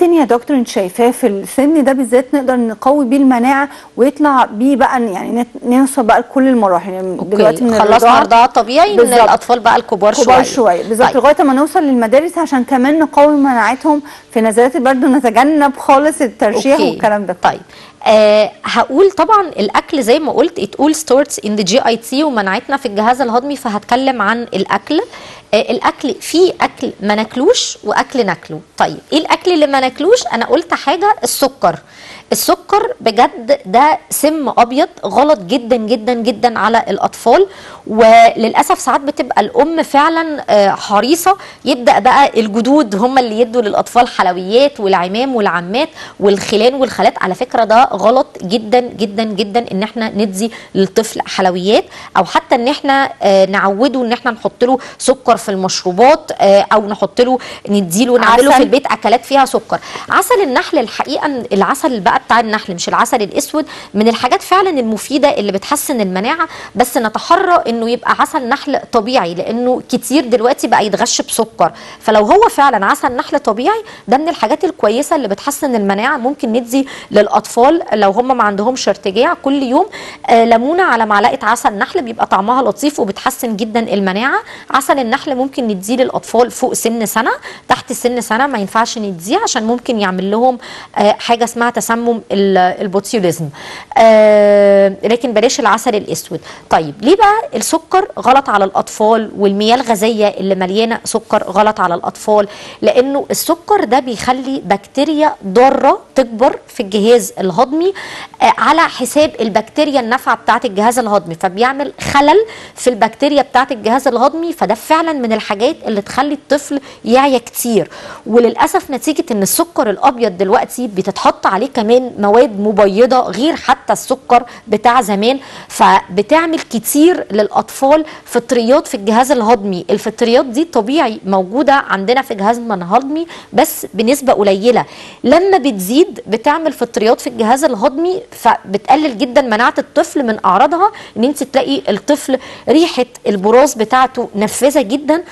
تاني يا دكتور انت شايفاه في السن ده بالذات نقدر نقوي بيه المناعه ويطلع بيه بقى يعني نت- نوصل بقى لكل المراحل يعني دلوقتي من خلصنا الرضاعة رضاعه طبيعي من بالظبط. الاطفال بقى الكبار شويه كبار شويه بالظبط طيب. لغايه ما نوصل للمدارس عشان كمان نقوي مناعتهم في نزلات البرد ونتجنب خالص الترشيح أوكي. والكلام ده كله. طيب آه هقول طبعا الاكل زي ما قلت it all starts in the GIT ومناعتنا في الجهاز الهضمي فهتكلم عن الاكل آه الاكل في اكل ما ناكلوش واكل ناكله طيب ايه الاكل اللي ما ناكلوش انا قلت حاجه السكر السكر بجد ده سم ابيض غلط جدا جدا جدا على الاطفال وللاسف ساعات بتبقى الام فعلا آه، حريصه يبدا بقى الجدود هم اللي يدوا للاطفال حلويات والعمام والعمات والخلان والخالات على فكره ده غلط جدا جدا جدا ان احنا ندي للطفل حلويات او حتى ان احنا آه، نعوده ان احنا نحط له سكر في المشروبات آه، او نحط له نديله نعمله عسل. في البيت اكلات فيها سكر عسل النحل الحقيقه إن العسل بقى بتاع النحل مش العسل الاسود من الحاجات فعلا المفيده اللي بتحسن المناعه بس نتحرى انه يبقى عسل نحل طبيعي لانه كتير دلوقتي بقى يتغش بسكر فلو هو فعلا عسل نحل طبيعي ده من الحاجات الكويسه اللي بتحسن المناعه ممكن ندي للاطفال لو هم ما عندهمش ارتجاع كل يوم آه ليمونه على معلقه عسل نحل بيبقى طعمها لطيف وبتحسن جدا المناعه عسل النحل ممكن نديه للاطفال فوق سن سنه تحت سن سنه ما ينفعش نديه عشان ممكن يعمل لهم آه حاجه اسمها تسمم ال- البوتيوليزم آه لكن بلاش العسل الاسود طيب ليه بقى السكر غلط على الاطفال والمياه الغازيه اللي مليانه سكر غلط على الاطفال لانه السكر ده بيخلي بكتيريا ضاره تكبر في الجهاز الهضمي آه على حساب البكتيريا النافعه بتاعه الجهاز الهضمي فبيعمل خلل في البكتيريا بتاعه الجهاز الهضمي فده فعلا من الحاجات اللي تخلي الطفل يعيا كتير وللاسف نتيجه ان السكر الابيض دلوقتي بتتحط عليه كمان مواد مبيضه غير حتى السكر بتاع زمان فبتعمل كتير للاطفال فطريات في الجهاز الهضمي الفطريات دي طبيعي موجوده عندنا في جهازنا الهضمي بس بنسبه قليله لما بتزيد بتعمل فطريات في الجهاز الهضمي فبتقلل جدا مناعه الطفل من اعراضها ان انت تلاقي الطفل ريحه البراز بتاعته نفاذه جدا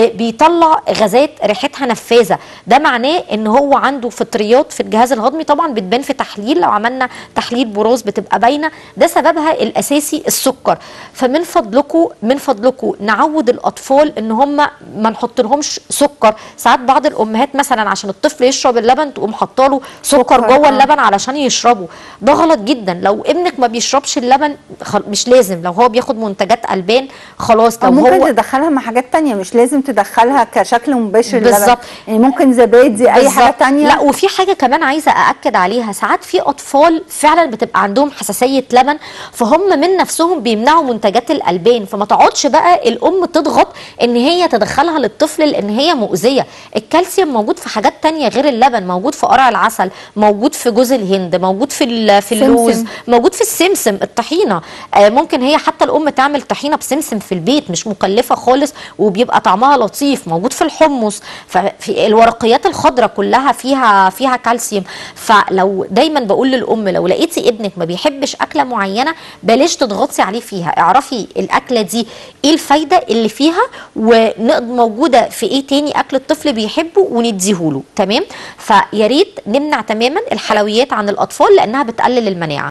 وبيطلع غازات ريحتها نفاذه ده معناه ان هو عنده فطريات في الجهاز الهضمي طبعا بتبان في تحليل لو عملنا تحليل براز بتبقى باينه ده سببها الاساسي السكر فمن فضلكم من فضلكم نعود الاطفال ان هم ما نحط لهمش سكر ساعات بعض الامهات مثلا عشان الطفل يشرب اللبن تقوم حاطه له سكر سكر، جوه آه. اللبن علشان يشربه ده غلط جدا لو ابنك ما بيشربش اللبن خل- مش لازم لو هو بياخد منتجات البان خلاص أو لو ممكن هو تدخلها مع حاجات تانية مش لازم تدخلها كشكل مباشر للبن. بالظبط. يعني ممكن زبادي اي حاجه بالظبط. تانية لا وفي حاجه كمان عايزه ااكد عليها ساعات في اطفال فعلا بتبقى عندهم حساسيه لبن فهم من نفسهم بيمنعوا منتجات الالبان فما تقعدش بقى الام تضغط ان هي تدخلها للطفل لان هي مؤذيه الكالسيوم موجود في حاجات تانية غير اللبن موجود في قرع العسل موجود في جوز الهند موجود في ال- في اللوز سمسم. موجود في السمسم الطحينه آه ممكن هي حتى الام تعمل طحينه بسمسم في البيت مش مكلفه خالص وبيبقى طعمها لطيف موجود في الحمص ففي الورقيات الخضراء كلها فيها فيها كالسيوم فلو دايما بقول للام لو لقيتي ابنك ما بيحبش اكله معينه بلاش تضغطي عليه فيها اعرفي الاكله دي ايه الفايده اللي فيها وموجوده في ايه تاني اكل الطفل بيحبه ونديهوله تمام فيا ريت نمنع تماما الحلويات عن الاطفال لانها بتقلل المناعه